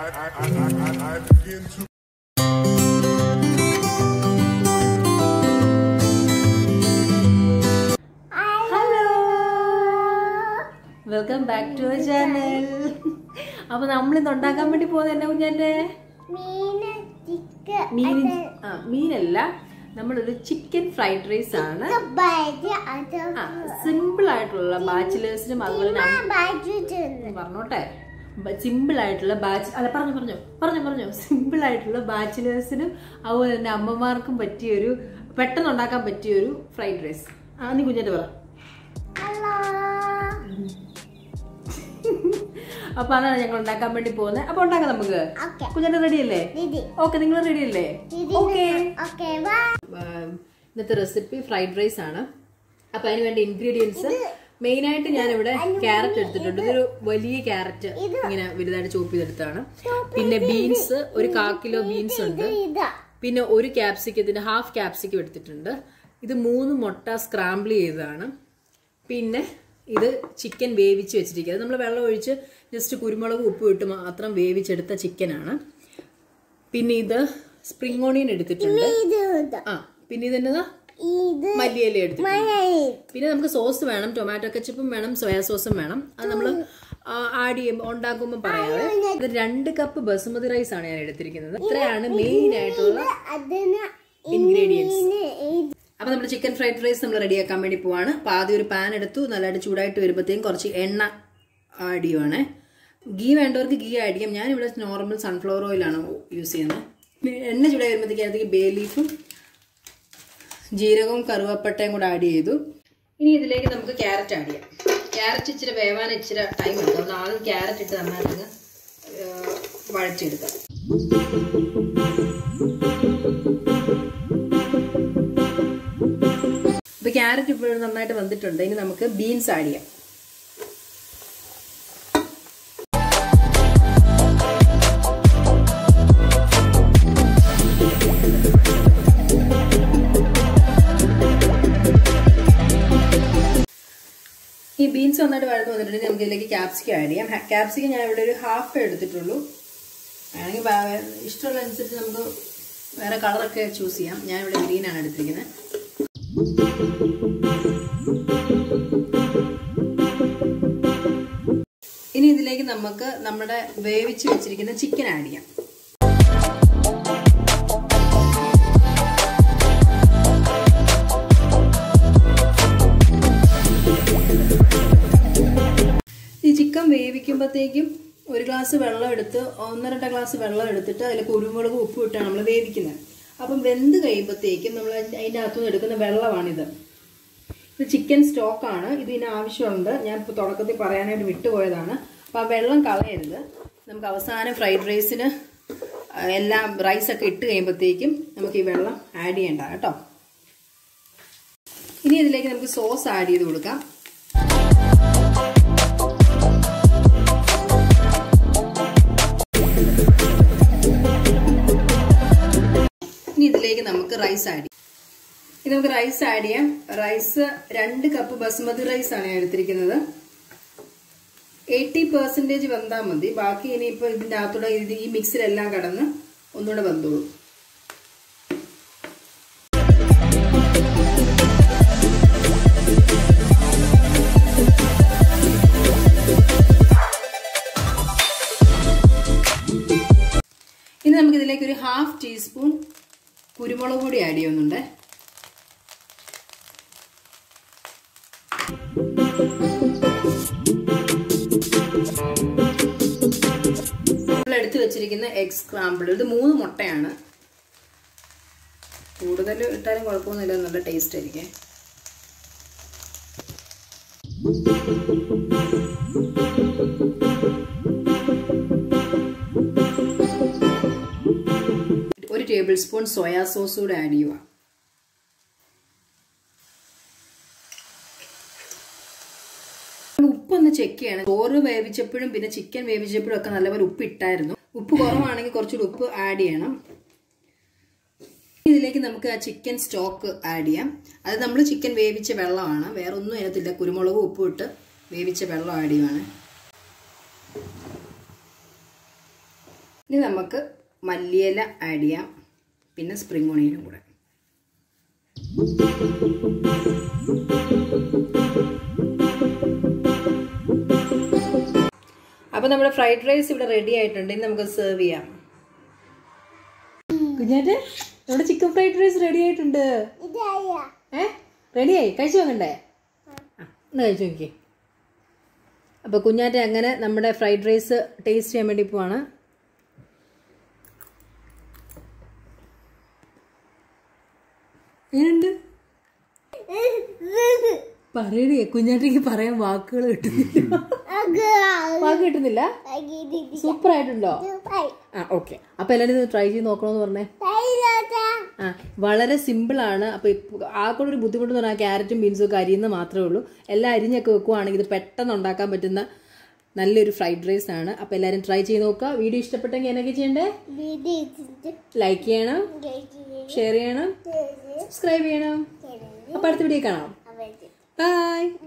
I, I, I, I begin to. Hello welcome back to our channel അപ്പൊ നമ്മൾ ഇന്ന് ഉണ്ടാക്കാൻ വേണ്ടി പോകുന്നത് എന്നാ കുഞ്ഞാന്റെ മീന് ചിക്ക് മീൻ ആ മീനല്ല നമ്മളൊരു ചിക്കൻ ഫ്രൈഡ് റൈസ് ആണ് ബജി അത് ആ സിമ്പിൾ ആയിട്ടുള്ള ബാച്ചിലേഴ്സിനും അതുപോലെ നമ്മ- ബജി തിന്നു പറഞ്ഞോട്ടെ സിമ്പിൾ ആയിട്ടുള്ള ബാച്ച് അല്ല പറഞ്ഞു പറഞ്ഞു പറഞ്ഞു പറഞ്ഞു സിമ്പിൾ ആയിട്ടുള്ള ബാച്ചിലേഴ്സിനും അതുപോലെ തന്നെ അമ്മമാർക്കും പറ്റിയൊരു പെട്ടെന്ന് ഉണ്ടാക്കാൻ പറ്റിയൊരു ഫ്രൈഡ് റൈസ് ആ നീ കുഞ്ഞാന്റെ പറ ഹലോ അപ്പൊ അതാണ് ഞങ്ങൾ ഉണ്ടാക്കാൻ വേണ്ടി പോകുന്നത് അപ്പൊ ഉണ്ടാക്കാം നമുക്ക് ഓക്കെ കുഞ്ഞാന്റെ റെഡി അല്ലേ ദീദി ഓക്കെ നിങ്ങൾ റെഡി അല്ലേ ദീദി ഓക്കെ ഓക്കെ വാ ഇന്നത്തെ റെസിപ്പി ഫ്രൈഡ് റൈസ് ആണ് അപ്പൊ അതിന് വേണ്ട ഇൻഗ്രീഡിയൻസ് മെയിൻ ആയിട്ട് ഞാൻ ഇവിടെ ക്യാരറ്റ് എടുത്തിട്ടുണ്ട് ഇതൊരു വലിയ ക്യാരറ്റ് ഇങ്ങനെ വലുതായിട്ട് ചോപ്പ് ചെയ്തെടുത്താണ് പിന്നെ ബീൻസ് ഒരു കാ കിലോ ബീൻസ് ഉണ്ട് ഇതാ പിന്നെ ഒരു ക്യാപ്സിക്കത്തിന്റെ ഹാഫ് ക്യാപ്സിക്കം എടുത്തിട്ടുണ്ട് ഇത് മൂന്ന് മുട്ട സ്ക്രാമ്പിൾ ചെയ്തതാണ് പിന്നെ ഇത് ചിക്കൻ വേവിച്ച് വെച്ചിരിക്കുന്നത് നമ്മൾ വെള്ളം ഒഴിച്ച് ജസ്റ്റ് കുരുമുളക് ഉപ്പ് ഇട്ട് മാത്രം വേവിച്ചെടുത്ത ചിക്കനാണ് പിന്നെ ഇത് സ്പ്രിംഗ് ഓണിയൻ എടുത്തിട്ടുണ്ട് ഇത് ഇതാ ആ പിന്നെ ഇതെന്നതാ ഇത് മല്ലിയില എടുത്തിട്ടുണ്ട് മഴ പിന്നെ നമുക്ക് സോസ് വേണം ടൊമാറ്റോ കച്ചപ്പും വേണം സോയാ സോസും വേണം അത് നമ്മൾ ആഡ് ചെയ്യുമ്പോൾ ഉണ്ടാക്കുമ്പോൾ പറയാതെ ഇത് രണ്ട് കപ്പ് ബസുമതി റൈസ് ആണ് ഞാൻ എടുത്തിരിക്കുന്നത് ഇത്രയാണ് മെയിൻ ആയിട്ടുള്ള അതിന് ഇൻഗ്രീഡിയൻസ് ഇത് അപ്പൊ നമ്മൾ ചിക്കൻ ഫ്രൈഡ് റൈസ് നമ്മൾ റെഡിയാക്കാൻ വേണ്ടി പോവാണ് അപ്പൊ ആദ്യം ഒരു പാൻ എടുത്തു നല്ലതായിട്ട് ചൂടായിട്ട് വരുമ്പോഴത്തേക്കും കുറച്ച് എണ്ണ ആഡ് ചെയ്യുവാണ് ഗീ വേണ്ടവർക്ക് ഗീ ആഡ് ചെയ്യാം ഞാൻ ഇവിടെ നോർമൽ സൺഫ്ലവർ ഓയിലാണ് യൂസ് ചെയ്യുന്നത് എണ്ണ ചൂടായി വരുമ്പോഴത്തേക്ക് അതിലേക്ക് ബേ ലീഫും ജീരകവും കറുവപ്പട്ടയും കൂടെ ആഡ് ചെയ്തു ഇനി ഇതിലേക്ക് നമുക്ക് ക്യാരറ്റ് ആഡ് ചെയ്യാം ക്യാരറ്റ് ഇച്ചിരി വേവാൻ ഇച്ചിരി ടൈം എടുക്കും അതുകൊണ്ട് ആദ്യം ക്യാരറ്റ് ഇട്ട് നന്നായിട്ട് വഴച്ചെടുക്കാം ഇപ്പൊ ക്യാരറ്റ് ഇപ്പോഴും നന്നായിട്ട് വന്നിട്ടുണ്ട് ഇനി നമുക്ക് ബീൻസ് ആഡ് ചെയ്യാം ഈ ബീൻസ് നന്നായിട്ട് വഴന്ന് വന്നിട്ടുണ്ടെങ്കിൽ നമുക്ക് ഇതിലേക്ക് ക്യാപ്സിക്കം ആഡ് ചെയ്യാം ക്യാപ്സിക്കം ഞാൻ ഇവിടെ ഒരു ഹാഫ് എടുത്തിട്ടുള്ളൂ വേണമെങ്കിൽ വേ- ഇഷ്ടമുള്ള അനുസരിച്ച് നമുക്ക് വേറെ കളറൊക്കെ ചൂസ് ചെയ്യാം ഞാൻ ഇവിടെ ഗ്രീൻ ആണ് എടുത്തിരിക്കുന്നത് ഇനി ഇതിലേക്ക് നമുക്ക് നമ്മുടെ വേവിച്ച് വെച്ചിരിക്കുന്ന ചിക്കൻ ആഡ് ചെയ്യാം ഈ ചിക്കൻ വേവിക്കുമ്പോഴത്തേക്കും ഒരു ഗ്ലാസ് വെള്ളം എടുത്ത് ഒന്നരണ്ട ഗ്ലാസ് വെള്ളം എടുത്തിട്ട് അതിൽ കുരുമുളക് ഉപ്പ് ഇട്ടാണ് നമ്മൾ വേവിക്കുന്നത് അപ്പം വെന്ത് കഴിയുമ്പോഴത്തേക്കും നമ്മൾ അതിൻ്റെ അകത്തുനിന്ന് എടുക്കുന്ന വെള്ളമാണിത് ഇത് ചിക്കൻ സ്റ്റോക്കാണ് ഇതിന് ആവശ്യമുണ്ട് ഞാൻ ഇപ്പോൾ തുടക്കത്തിൽ പറയാനായിട്ട് വിട്ടുപോയതാണ് അപ്പോൾ ആ വെള്ളം കളയരുത് നമുക്ക് അവസാനം ഫ്രൈഡ് റൈസിന് എല്ലാം റൈസൊക്കെ ഇട്ട് കഴിയുമ്പോഴത്തേക്കും നമുക്ക് ഈ വെള്ളം ആഡ് ചെയ്യേണ്ട കേട്ടോ ഇനി ഇതിലേക്ക് നമുക്ക് സോസ് ആഡ് ചെയ്ത് കൊടുക്കാം ഇനി ഇതിലേക്ക് നമുക്ക് റൈസ് ആഡ് ചെയ്യാം ഇനി നമുക്ക് റൈസ് ആഡ് ചെയ്യാം റൈസ് രണ്ട് കപ്പ് ബസുമതി റൈസ് ആണ് ഞാൻ എടുത്തിരിക്കുന്നത് എയ്റ്റി പെർസെൻറ്റേജ് വെന്താൽ മതി ബാക്കി ഇനിയിപ്പോൾ ഇതിൻ്റെ അകത്തൂടെ ഇത് ഈ മിക്സിലെല്ലാം കടന്ന് ഒന്നുകൂടെ വെന്തോളൂ ഇനി നമുക്ക് ഇതിലേക്ക് ഒരു ഹാഫ് ടീസ്പൂൺ കുരുമുളക് പൊടി ആഡ് ചെയ്യുന്നുണ്ട് നമ്മൾ എടുത്തു വെച്ചിരിക്കുന്ന എഗ് സ്ക്രാമ്പിൾ ഇത് മൂന്ന് മുട്ടയാണ് കൂടുതൽ ഇട്ടാലും കുഴപ്പമൊന്നുമില്ല നല്ല ടേസ്റ്റ് ആയിരിക്കും ഒരു ടേബിൾ സ്പൂൺ സോയാ സോസ് കൂടെ ആഡ് ചെയ്യുക ഉപ്പൊന്ന് ചെക്ക് ചെയ്യണം ചോറ് വേവിച്ചപ്പോഴും പിന്നെ ചിക്കൻ വേവിച്ചപ്പോഴും ഒക്കെ നല്ലപോലെ ഉപ്പ് ഇട്ടായിരുന്നു ഉപ്പ് കുറവാണെങ്കിൽ കുറച്ചുകൂടി ഉപ്പ് ആഡ് ചെയ്യണം ഇതിലേക്ക് നമുക്ക് ആ ചിക്കൻ സ്റ്റോക്ക് ആഡ് ചെയ്യാം അത് നമ്മൾ ചിക്കൻ വേവിച്ച വെള്ളമാണ് വേറെ ഒന്നും അതിനകത്തില്ല കുരുമുളകും ഉപ്പും ഇട്ട് വേവിച്ച വെള്ളം ആഡ് ചെയ്യുവാണ് ഇനി നമുക്ക് മല്ലിയില ആഡ് ചെയ്യാം പിന്നെ സ്പ്രിംഗ് ഓണിയനും കൂടെ അപ്പോൾ നമ്മുടെ ഫ്രൈഡ് റൈസ് ഇവിടെ റെഡി ആയിട്ടുണ്ട് ഇനി നമുക്ക് സെർവ് ചെയ്യാം കുഞ്ഞാറ്റെ നമ്മുടെ ചിക്കൻ ഫ്രൈഡ് റൈസ് റെഡി ആയിട്ടുണ്ട് ഇതായ ഏ റെഡിയായി കഴിച്ചു നോക്കണ്ടേ ആ, ഒന്ന് കഴിച്ചു നോക്കി അപ്പോൾ കുഞ്ഞാറ്റ അങ്ങനെ നമ്മുടെ ഫ്രൈഡ് റൈസ് ടേസ്റ്റ് ചെയ്യാൻ വേണ്ടി പോവാണ് എങ്ങനെയുണ്ട് പറയണേ കുഞ്ഞാറ്റയ്ക്ക് പറയാൻ വാക്കുകൾ കിട്ടുന്നില്ല വാക്ക് കിട്ടുന്നില്ല സൂപ്പർ ആയിട്ടുണ്ടോ ആ ഓക്കെ അപ്പൊ എല്ലാവരും ഇത് ട്രൈ ചെയ്ത് നോക്കണമെന്ന് പറഞ്ഞേ ആ വളരെ സിമ്പിൾ ആണ് അപ്പൊ ഇപ്പ- ആ കൂടെ ഒരു ബുദ്ധിമുട്ട് എന്ന് പറഞ്ഞാൽ ക്യാരറ്റും ബീൻസും ഒക്കെ അരിയുന്ന മാത്രമേ ഉള്ളൂ എല്ലാം അരിഞ്ഞൊക്കെ വെക്കുവാണെങ്കിൽ ഇത് പെട്ടെന്ന് ഉണ്ടാക്കാൻ പറ്റുന്ന നല്ലൊരു ഫ്രൈഡ് റൈസ് ആണ് അപ്പൊ എല്ലാവരും ട്രൈ ചെയ്ത് നോക്കുക വീഡിയോ ഇഷ്ടപ്പെട്ടെങ്കിൽ എന്നൊക്കെ ചെയ്യണ്ടേ ലൈക്ക് ചെയ്യണം ഷെയർ ചെയ്യണം സബ്സ്ക്രൈബ് ചെയ്യണം അപ്പൊ അടുത്ത വീഡിയോ കാണാം ബൈ